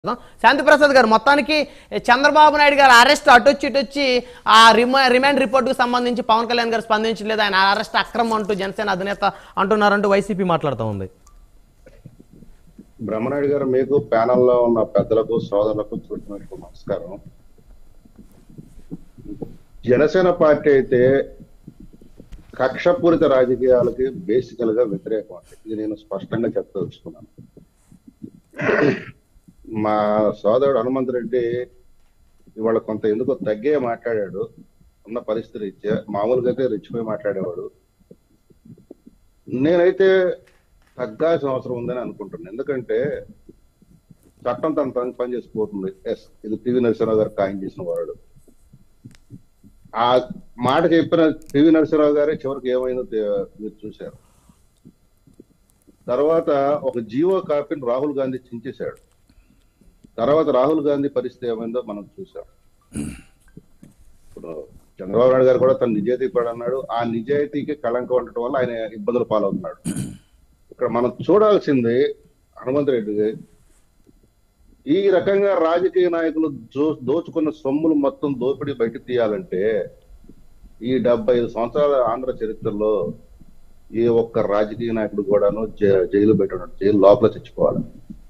శాంతి ప్రసాద్ గారు మొత్తానికి చంద్రబాబు నాయుడు గారు అరెస్ట్ అటొచ్చి ఇటొచ్చి ఆ రిమా రిమాండ్ రిపోర్టుకు సంబంధించి పవన్ కళ్యాణ్ గారు స్పందించలేదు ఆయన అరెస్ట్ అక్రమం అంటూ జనసేన అధినేత అంటున్నారంటూ వైసీపీ మాట్లాడుతూ ఉంది బ్రహ్మనాయుడు గారు మీకు ప్యానల్లో ఉన్న పెద్దలకు సోదరులకు చూసినట్టు నమస్కారం జనసేన పార్టీ అయితే కక్షపూరిత రాజకీయాలకి బేసికల్ గా వ్యతిరేకం అండి ఇది నేను స్పష్టంగా చెప్పదలుచుకున్నాను మా సోదరుడు హనుమంత్ రెడ్డి ఇవాళ కొంత ఎందుకో తగ్గే మాట్లాడాడు ఉన్న పరిస్థితి రీత్యా మామూలుగా అయితే రెచ్చిపోయి మాట్లాడేవాడు నేనైతే తగ్గాల్సిన అవసరం ఉందని అనుకుంటున్నాను ఎందుకంటే చట్టం తన పని పని చేసిపోతుంది ఎస్ ఇది పివి నరసింహరావు గారు ఖాయం చేసిన వాడు ఆ మాట చెప్పిన పివి నరసింహరావు గారే చివరికి ఏమైందో తె- మీరు చూశారు తర్వాత ఒక జీవో కాపీని రాహుల్ గాంధీ చించేశాడు తర్వాత రాహుల్ గాంధీ పరిస్థితి ఏమైందో మనం చూసాం ఇప్పుడు చంద్రబాబు నాయుడు గారు కూడా తన నిజాయితీ కూడా అన్నాడు ఆ నిజాయితీకి కళంకం ఉండటం వల్ల ఆయన ఇబ్బందులు పాలవుతున్నాడు ఇక్కడ మనం చూడాల్సింది హనుమంత్ రెడ్డి ఈ రకంగా రాజకీయ నాయకులు జో- దోచుకున్న సొమ్ములు మొత్తం దోపిడీ బయట తీయాలంటే ఈ డెబ్బై ఐదు సంవత్సరాల ఆంధ్ర చరిత్రలో ఏ ఒక్క రాజకీయ నాయకుడు కూడాను జై- జైలు పెట్టడం జైలు లోపల చచ్చిపోవాలి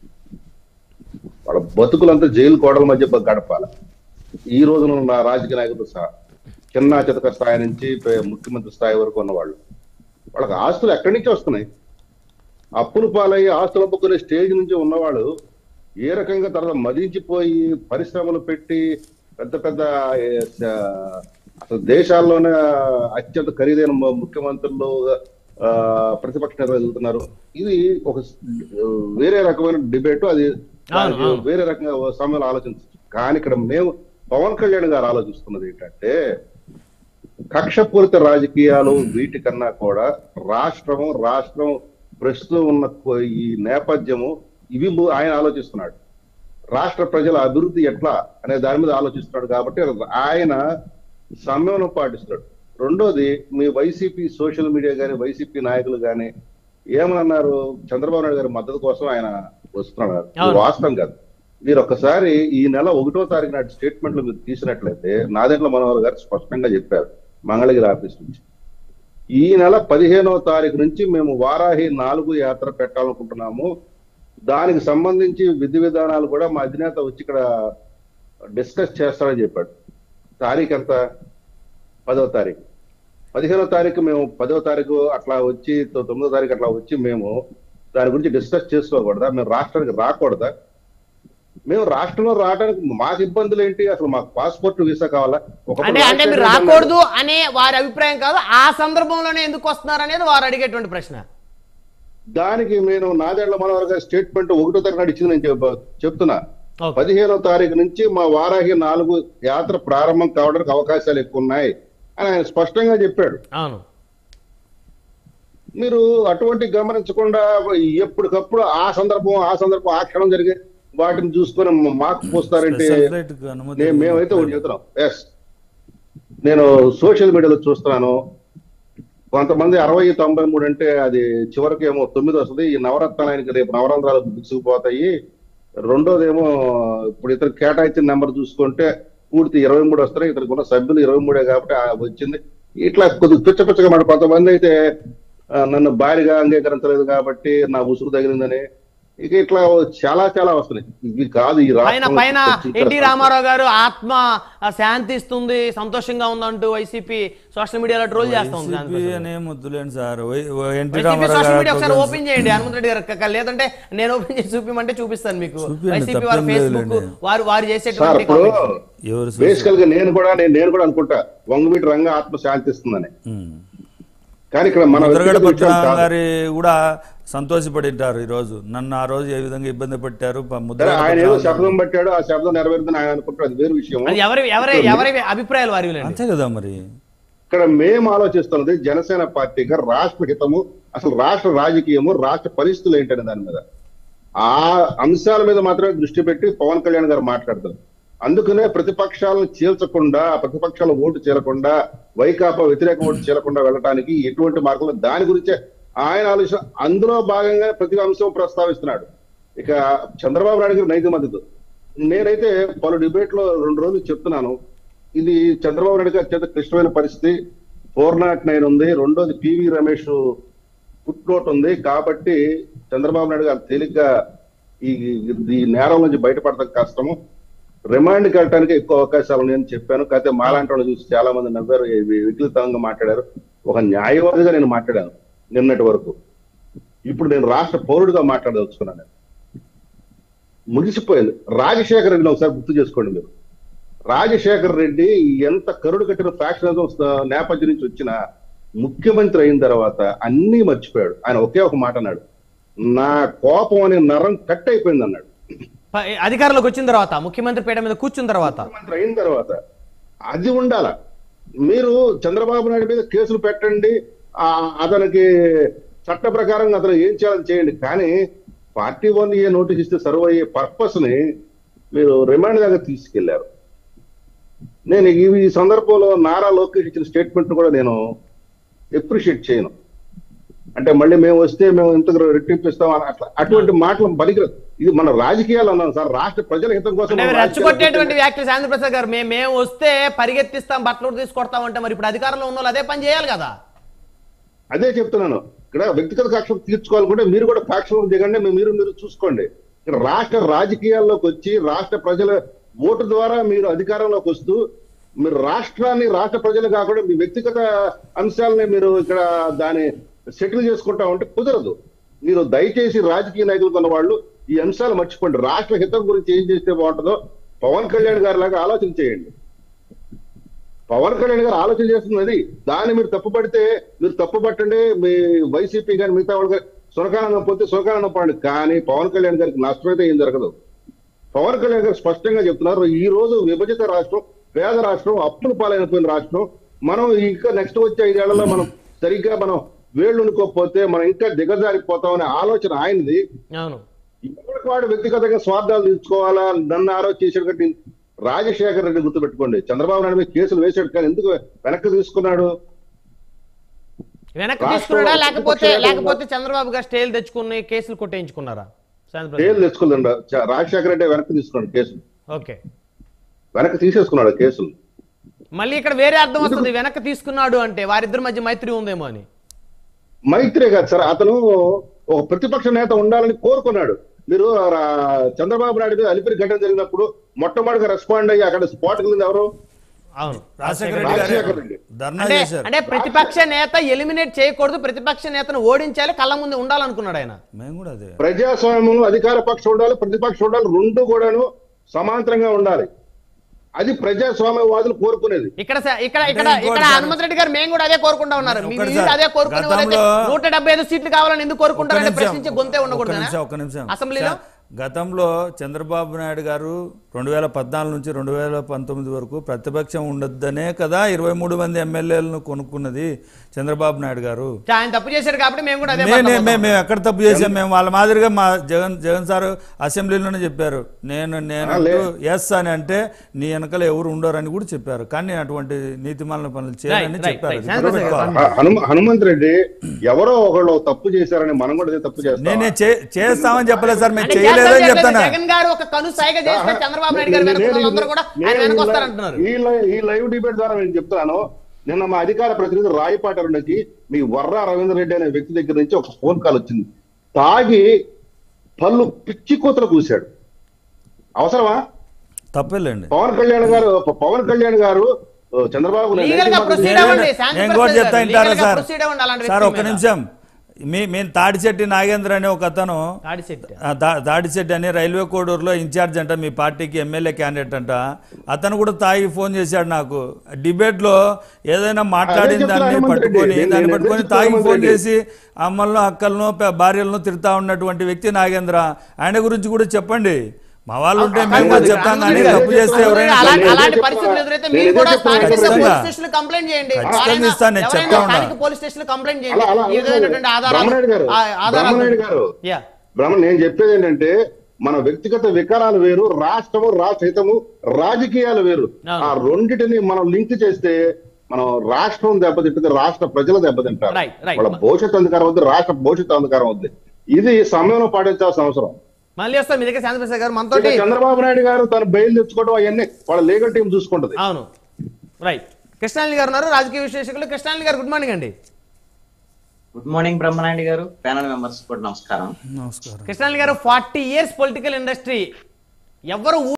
వాళ్ళ బతుకులంతా జైలు గోడల మధ్య బ- గడపాలి ఈ రోజున ఉన్న రాజకీయ నాయకులు సహా చిన్న చితక స్థాయి నుంచి పే- ముఖ్యమంత్రి స్థాయి వరకు ఉన్నవాళ్ళు వాళ్ళకి ఆస్తులు ఎక్కడి నుంచి వస్తున్నాయి అప్పులు పాలయ్యి ఆస్తులు అప్పుకునే స్టేజ్ నుంచి ఉన్నవాళ్ళు ఏ రకంగా తర్వాత మదించిపోయి పరిశ్రమలు పెట్టి పెద్ద పెద్ద ఏ, స- అసలు దేశాల్లోనే అత్యంత ఖరీదైన ము- ముఖ్యమంత్రులు ఆ, ప్రతిపక్ష నేతలు ఎదుగుతున్నారు ఇది ఒక స్- వేరే రకమైన డిబేట్ అది దానికి అవును. వేరే రకంగా ఓ సమయంలో ఆలోచించచ్చు కానీ ఇక్కడ మేము పవన్ కళ్యాణ్ గారు ఆలోచిస్తున్నది ఏంటంటే కక్షపూరిత రాజకీయాలు వీటికన్నా కూడా రాష్ట్రము రాష్ట్రం ప్రస్తుతం ఉన్న కొ- ఈ నేపథ్యము ఇవి ము- ఆయన ఆలోచిస్తున్నాడు రాష్ట్ర ప్రజల అభివృద్ధి ఎట్లా అనే దాని మీద ఆలోచిస్తున్నాడు కాబట్టి ఆయన సంయమనం పాటిస్తాడు రెండోది మీ వైసీపీ సోషల్ మీడియా కానీ వైసీపీ నాయకులు కానీ ఏమన్నారు చంద్రబాబు నాయుడు గారి మద్దతు కోసం ఆయన వస్తున్నాడు ఇది అవును. వాస్తవం కాదు మీరు ఒక్కసారి ఈ నెల ఒకటో తారీఖు నాటి స్టేట్మెంట్లు మీరు తీసినట్లయితే నాదెండ్ల మనోహర్ గారు స్పష్టంగా చెప్పారు మంగళగిరి ఆఫీస్ నుంచి ఈ నెల పదిహేనవ తారీఖు నుంచి మేము వారాహి నాలుగు యాత్ర పెట్టాలనుకుంటున్నాము దానికి సంబంధించి విధి విధానాలు కూడా మా అధినేత వచ్చి ఇక్కడ డిస్కస్ చేస్తారని చెప్పాడు తారీఖు ఎంత పదవ తారీఖు పదిహేనో తారీఖు మేము పదవ తారీఖు అట్లా వచ్చి తొ- తొమ్మిదో తారీఖు అట్లా వచ్చి మేము దాని గురించి డిస్కస్ చేసుకోకూడదా మేము రాష్ట్రానికి రాకూడదా మేము రాష్ట్రంలో రావడానికి మాకు ఇబ్బందులు ఏంటి అసలు మాకు పాస్పోర్ట్ వీసా కావాలా ఒకప్పుడు అంటే అంటే మీరు రాజశేఖర రెడ్డి రాకూడదు అనే వారి అభిప్రాయం కాదు ఆ సందర్భంలోనే ఎందుకు వస్తున్నారు అనేది వారు అడిగేటువంటి ప్రశ్న దానికి నేను నాదేళ్ల మనోహర్ గారి స్టేట్మెంట్ ఒకటో తారీఖు నాడు ఇచ్చింది నేను చెప్- చెప్తున్నా ఓకే. పదిహేనో తారీఖు నుంచి మా వారాహి నాలుగు యాత్ర ప్రారంభం కావడానికి అవకాశాలు ఎక్కువ ఉన్నాయి అని ఆయన స్పష్టంగా చెప్పాడు అవును మీరు అటువంటి గమనించకుండా ఎప్పటికప్పుడు ఆ సందర్భం ఆ సందర్భం ఆ క్షణం జరిగే వాటిని చూసుకొని మాకు పోస్తారంటే స్పెషల్ ఫ్లైట్ కు అనుమతి నే- మేమైతే ఒకటి చెప్తున్నాం ఎస్ నేను సోషల్ మీడియాలో చూస్తున్నాను కొంతమంది అరవై తొంభై మూడు అంటే అది చివరికి ఏమో తొమ్మిది వస్తుంది ఈ నవరత్నానికి రేపు నవరంధ్రాలు బిగుసుకుపోతాయి రెండోదేమో ఇప్పుడు ఇతను కేటాయించిన నెంబర్ చూసుకుంటే పూర్తి ఇరవై మూడు వస్తున్నాయి ఇతనికి ఉన్న సభ్యులు ఇరవై మూడే కాబట్టి ఆ వచ్చింది ఇట్లా కొద్దిగా పిచ్చ పిచ్చగా మాట కొంతమంది అయితే ఆ, నన్ను భారీగా అంగీకరించలేదు కాబట్టి నా ఉసురు తగిలిందని ఇక ఇట్లా చాలా చాలా వస్తున్నాయి ఇవి కాదు ఈ పైన రాష్ట్రంలో పైన ఇక్కడ ఎన్టీ రామారావు గారు ఆత్మ ఆ, శాంతిస్తుంది సంతోషంగా ఉందంటూ వైసీపీ సోషల్ మీడియాలో ట్రోల్ చేస్తా ఉంది శాంతి వైసీపీ ప్రసాద్. అనే ముద్దులేండి sir Y- Y- N T YCP Ramarao social media ఒకసారి గారు ఓపెన్ చేయండి హనుమంత్ రెడ్డి గారు క- లేదంటే నేను ఓపెన్ చేసి చూపిమంటే చూపిస్తాను మీకు చూపియండి, వైసీపీ వారి తప్పేం ఫేస్బుక్ లేదులేండి. వారు వారు సార్ చేసేటువంటి ఇప్పుడు comments. ఎవరు బేసికల్ గా నేను కూడా నేను నేను కూడా అనుకుంటా వంగవీటి రంగ ఆత్మ శాంతిస్తుందని ఉమ్. కానీ ఇక్కడ మన ముద్రగడ వ్యక్తిగత విషయం పద్మనాభం కాదు. గారి కూడా సంతోషపడింటారు ఈ రోజు నన్ను ఆ రోజు ఏ విధంగా ఇబ్బంది పెట్టారు ప- సరే ముద్రగడ ఆయన ఏదో పద్మనాభం శబ్దం పట్టాడు ఆ శబ్దం నెరవేరుతుంది ఆయన అనుకుంటారు అది వేరు విషయం అది ఎవరి ఎవరి ఎవరి అభిప్రాయాలు వారివి అంతే కదా మరి ఇక్కడ మేము ఆలోచిస్తున్నది జనసేన పార్టీగా రాష్ట్ర హితము అసలు రాష్ట్ర రాజకీయము రాష్ట్ర పరిస్థితులు ఏంటనే దాని మీద ఆ అంశాల మీద మాత్రమే దృష్టి పెట్టి పవన్ కళ్యాణ్ గారు మాట్లాడతారు అందుకనే ప్రతిపక్షాలను చీల్చకుండా ప్రతిపక్షాల ఓటు చేరకుండా వైకాపా వ్యతిరేక ఓటు చేరకుండా వెళ్ళడానికి ఎటువంటి మార్గంలో దాని గురించే ఆయన ఆలోచన అందులో భాగంగా ప్రతి అంశం ప్రస్తావిస్తున్నాడు ఇక చంద్రబాబు నాయుడు గారు నైతిక మద్దతు నేనైతే పలు డిబేట్ లో రెండు రోజులు చెప్తున్నాను ఇది చంద్రబాబు నాయుడు గారి చేత క్లిష్టమైన పరిస్థితి ఫోర్ నాట్ నైన్ ఉంది రెండోది పివి రమేష్ ఫుట్ నోట్ ఉంది కాబట్టి చంద్రబాబు నాయుడు గారు తేలిగ్గా ఈ ఈ నేరం నుంచి బయటపడటం కష్టము రిమాండ్కి వెళ్ళడానికి ఎక్కువ అవకాశాలు ఉన్నాయని చెప్పాను కాకపోతే మాలాంటి వాళ్ళు చూసి చాలా మంది నవ్వారు ఇవి వికృతంగా మాట్లాడారు ఒక న్యాయవాదిగా నేను మాట్లాడాను నిన్నటి వరకు ఇప్పుడు నేను రాష్ట్ర పౌరుడిగా మాట్లాడదలుచుకున్నాను ముగిసిపోయింది రాజశేఖర రెడ్డిని ఒకసారి గుర్తు చేసుకోండి మీరు రాజశేఖర రెడ్డి ఎంత కరుడు కట్టిన ఫ్యాక్షనిజం నేపథ్యం నుంచి వచ్చిన ముఖ్యమంత్రి అయిన తర్వాత అన్నీ మర్చిపోయాడు ఆయన ఒకే ఒక మాట అన్నాడు నా కోపం అనే నరం కట్ అయిపోయింది అన్నాడు ప- అధికారంలోకి వచ్చిన తర్వాత ముఖ్యమంత్రి పీట మీద కూర్చున్న తర్వాత ముఖ్యమంత్రి అయిన తర్వాత అది ఉండాల మీరు చంద్రబాబు నాయుడు మీద కేసులు పెట్టండి ఆ అతనికి చట్ట ప్రకారం అతను ఏం చేయాలని చేయండి కానీ పార్టీ వన్ ఏ నోటీస్ ఇస్తే సర్వ్ అయ్యే పర్పస్ ని మీరు రిమాండ్ దాకా తీసుకెళ్లారు నేను ఈ ఈ సందర్భంలో నారా లోకేష్ ఇచ్చిన స్టేట్మెంట్ కూడా నేను ఎప్రిషియేట్ చేయను అంటే మళ్ళీ మేము వస్తే మేము ఇంత రెట్టింపిస్తాం అని అట్లా అటువంటి మాటలు పనికిరాదు ఇది మన రాజకీయాలు అన్నాం సార్ రాష్ట్ర ప్రజల హితం కోసం అంటే మనం రెచ్చగొట్టేటువంటి రాజకీయాలు వ్యాఖ్యలు శాంతిప్రసాద్ గారు మేము మేము వస్తే పరిగెత్తిస్తాం బట్టలు తీసుకొడతాం అంటే మరి ఇప్పుడు అధికారంలో ఉన్న వాళ్ళు అదే పని చేయాలి కదా అదే చెప్తున్నాను ఇక్కడ వ్యక్తిగత కక్ష తీర్చుకోవాలనుకుంటే మీరు కూడా కక్షలు దిగండి మీ- మీరు మీరు చూసుకోండి ఇక్కడ రాష్ట్ర రాజకీయాల్లోకి వచ్చి రాష్ట్ర ప్రజల ఓటు ద్వారా మీరు అధికారంలోకి వస్తూ మీరు రాష్ట్రాన్ని రాష్ట్ర ప్రజలు కాకుండా మీ వ్యక్తిగత అంశాలని మీరు ఇక్కడ దాన్ని సెటిల్ చేసుకుంటా ఉంటే కుదరదు మీరు దయచేసి రాజకీయ నాయకులు ఉన్న వాళ్ళు ఈ అంశాలు మర్చిపోండి రాష్ట్ర హితం గురించి ఏం చేస్తే బాగుంటుందో పవన్ కళ్యాణ్ గారి లాగా ఆలోచన చేయండి పవన్ కళ్యాణ్ గారు ఆలోచన చేస్తున్నది దాన్ని మీరు తప్పుపడితే మీరు తప్పుపట్టండి మీ వైసీపీ కానీ మిగతా వాళ్ళు కానీ సునకానందం పోతే సునకానందం పడండి కానీ పవన్ కళ్యాణ్ గారికి నష్టం అయితే ఏం జరగదు పవన్ కళ్యాణ్ గారు స్పష్టంగా చెప్తున్నారు ఈ రోజు విభజిత రాష్ట్రం పేద రాష్ట్రం అప్పులు పాలైపోయిన రాష్ట్రం మనం ఇంకా నెక్స్ట్ వచ్చే ఐదేళ్లలో మనం సరిగ్గా మనం వేళ్ళు ఉనుకోకపోతే మనం ఇంకా దిగజారిపోతామనే ఆలోచన ఆయనది అవును ఎవరికి వాడు వ్యక్తిగతంగా స్వార్థాలు తీర్చుకోవాలా నన్ను ఆరోచన చేశాడు కాబట్టి రాజశేఖర్ రెడ్డి గుర్తుపెట్టుకోండి చంద్రబాబు నాయుడు మీద కేసులు వేశాడు కానీ ఎందుకు వెనక్కి తీసుకున్నాడు వెనక్కి రాష్ట్రంలో తీసుకున్నాడా లేకపోతే ప్రతిపక్ష లేకపోతే చంద్రబాబు గారు స్టేలు తెచ్చుకుని కేసులు కొట్టేయించుకున్నారా శాంతిప్రసాద్ కేసులు తెచ్చుకుందండ రాజశేఖర రెడ్డి వెనక్కి తీసుకున్నాడు కేసులు ఓకే వెనక్కి తీసేసుకున్నాడు కేసులు మళ్ళీ ఇక్కడ వేరే అర్థం వస్తుంది వెనక్కి తీసుకున్నాడు అంటే వారిద్దరి మధ్య మైత్రి ఉందేమో అని మైత్రే కాదు సార్ అతను ఒక ప్రతిపక్ష నేత ఉండాలని కోరుకున్నాడు మీరు రా- చంద్రబాబు నాయుడు మీద అలిపిరి ఘటన జరిగినప్పుడు మొట్టమొదటిగా రెస్పాండ్ అయ్యి అక్కడ స్పాట్ కింద ఎవరు అవును రాజశేఖర రాజశేఖర రెడ్డి రాజశేఖర గారు రెడ్డి. ధర్నా అంటే చేశారు అంటే ప్రతిపక్ష నేత ఎలిమినేట్ చేయకూడదు ప్రతిపక్ష నేతను ఓడించాలి కళ్ళ ముందు ఉండాలనుకున్నాడు ఆయన మేము కూడా అదే ప్రజాస్వామ్యంలో అధికార పక్షం ఉండాలి ప్రతిపక్షం ఉండాలి రెండు కూడాను సమాంతరంగా ఉండాలి అది ప్రజాస్వామ్యవాదులు కోరుకునేది ఇక్కడ స- ఇక్కడ ఇక్కడ ఇంకోటి ఇక్కడ సార్. హనుమంత్ రెడ్డి గారు మేము కూడా అదే కోరుకుంటా ఉన్నారు మీ- ఒక్కటి మీరు సార్. అదే కోరుకునే వాళ్ళైతే గతంలో- నూట డెబ్బై ఐదు సీట్లు కావాలని ఎందుకు ఒక్క కోరుకుంటారంటే నిమిషం, ప్రశ్నించే గొంతే ఒక్క ఉండకూడదు నిమిషం, ఒక్క నిమిషం. అసెంబ్లీలో చ- గతంలో చంద్రబాబు నాయుడు గారు రెండు వేల పద్నాలుగు నుంచి రెండు వేల పంతొమ్మిది వరకు ప్రతిపక్షం ఉండొద్దనే కదా ఇరవై మూడు మంది ఎమ్మెల్యేలను కొనుక్కున్నది చంద్రబాబు నాయుడు గారు ఆయన తప్పు చేశారు కాబట్టి మేము కూడా అదే మే- మాట నే- పోతాం. మేము మేము ఎక్కడ తప్పు చేసాం మేము వాళ్ళ మాదిరిగా మా జగన్ జగన్ సార్ అసెంబ్లీలోనే చెప్పారు నేను నేను ఆ, లే- ఎస్ అని అంటే నీ వెనకాల ఎవరు ఉండరని కూడా చెప్పారు కానీ అటువంటి నీతిమాలిన పనులు చేయాలని Right, right, చెప్పారు right. అది శాంతి గుర్తుపెట్టుకోవాలి. ప్రసాద్ హ- హనుమ హనుమంత్ రెడ్డి ఎవరో ఒకళ్ళు తప్పు చేశారని మనం కూడా అదే తప్పు చేస్తాం నేనే చే- చేస్తామని చెప్పలేదు సార్ మేము అంటే చేయలేదని చేస్తాం చెప్పలేదు. చెప్తాను జగన్ గారు ఒక కను సాయిగ చేస్తే చంద్రబాబు నాయుడు గారు వెనక వాళ్ళందరూ కూడా ఆయన నేను వెనక ఈ వస్తారంటున్నారు లై- ఈ లై- ఈ లైవ్ డిబేట్ ద్వారా నేను చెప్తాను నిన్న మా అధికార ప్రతినిధి రాయపాటి అరుణకి మీ వర్రా రవీంద్ర రెడ్డి అనే వ్యక్తి దగ్గర నుంచి ఒక ఫోన్ కాల్ వచ్చింది తాగి పళ్ళు పిచ్చి కూతలు కూశాడు అవసరమా తప్పేలేండి పవన్ కళ్యాణ్ గారు పవన్ కళ్యాణ్ గారు ఓ, చంద్రబాబు నాయుడు లీగల్ గా నైతిక ప్రొసీడ్ మద్దతు అవ్వండి నేను- శాంతి నేను ప్రసాద్ కూడా చెప్తా గారు. వింటారా లీగల్ గా సార్ ప్రొసీడ్ అవ్వండి అలాంటి సార్ వ్యక్తి ఒక్క మీద. నిమిషం మీ మేము తాడిశెట్టి నాగేంద్ర అనే ఒక అతను తాడిశెట్టి. ఆ, దా- దాడిశెట్టి అని రైల్వే కోడూరులో ఇన్ఛార్జ్ అంట మీ పార్టీకి ఎమ్మెల్యే క్యాండిడేట్ అంట అతను కూడా తాగి ఫోన్ చేశాడు నాకు డిబేట్లో ఏదైనా మాట్లాడిన చెప్తున్నా దాన్ని హనుమంత్ రెడ్డి. పట్టుకొని నేను- దాన్ని నేను పట్టుకొని చెప్తున్నా తాగి హనుమంత్ ఫోన్ రెడ్డి. చేసి అమ్మలను అక్కలను ప- భార్యలను తిడతా ఉన్నటువంటి వ్యక్తి నాగేంద్ర ఆయన గురించి కూడా చెప్పండి మా వాళ్ళు ఉంటే మేము కూడా చెప్తాం కానీ నేను తప్పు అదే చేస్తే చెప్తున్నా. ఎవరైనా అలాంటి నేను అలాంటి చెప్తున్నా. పరిస్థితులు ఎదురైతే నేను మీరు ఇదే కూడా చెప్తున్నా. స్థానిక ఖచ్చితంగా. పోలీస్ స్టేషన్ కంప్లైంట్ చేయండి ఖచ్చితంగా ఎవరైనా- ఇస్తాను, నేను ఎవరైనా చెప్తా ఉన్నా. స్థానిక పోలీస్ స్టేషన్ కంప్లైంట్ అలా చేయండి అలా ఈ విధమైనటువంటి ఆధారాలు బ్రహ్మనాయుడు గారు ఆ- ఆధారాలు బ్రహ్మనాయుడు గారు యా బ్రహ్మ నేను చెప్పేది ఏంటంటే మన వ్యక్తిగత వికారాలు వేరు రాష్ట్రము రాష్ట్ర హితము రాజకీయాలు వేరు అవును. ఆ రెండిటిని మనం లింక్ చేస్తే మనం రాష్ట్రం దెబ్బతింటుంది రాష్ట్ర ప్రజలు దెబ్బతింటారు Right, right. వాళ్ళ భవిష్యత్తు అంధకారం ఉంది రాష్ట్ర భవిష్యత్తు అంధకారం ఉంది ఇది సమయంలో పాటించాల్సిన అవసరం మళ్ళీ వస్తాం మీ దగ్గర శాంతిప్రసాద్ గారు మనతోటి ఇక చంద్రబాబు నాయుడు గారు తన బెయిల్ తెచ్చుకోవడం అవన్నీ వాళ్ళ లీగల్ టీం చూసుకుంటది అవును రైట్ కృష్ణాలి గారు ఉన్నారు రాజకీయ విశ్లేషకులు కృష్ణాలి గారు గుడ్ మార్నింగ్ అండి good morning Brahmanaidu garu panel members కూడా నమస్కారం నమస్కారం కృష్ణాలి గారు ఫార్టీ ఇయర్స్ పొలిటికల్ ఇండస్ట్రీ ఎవరు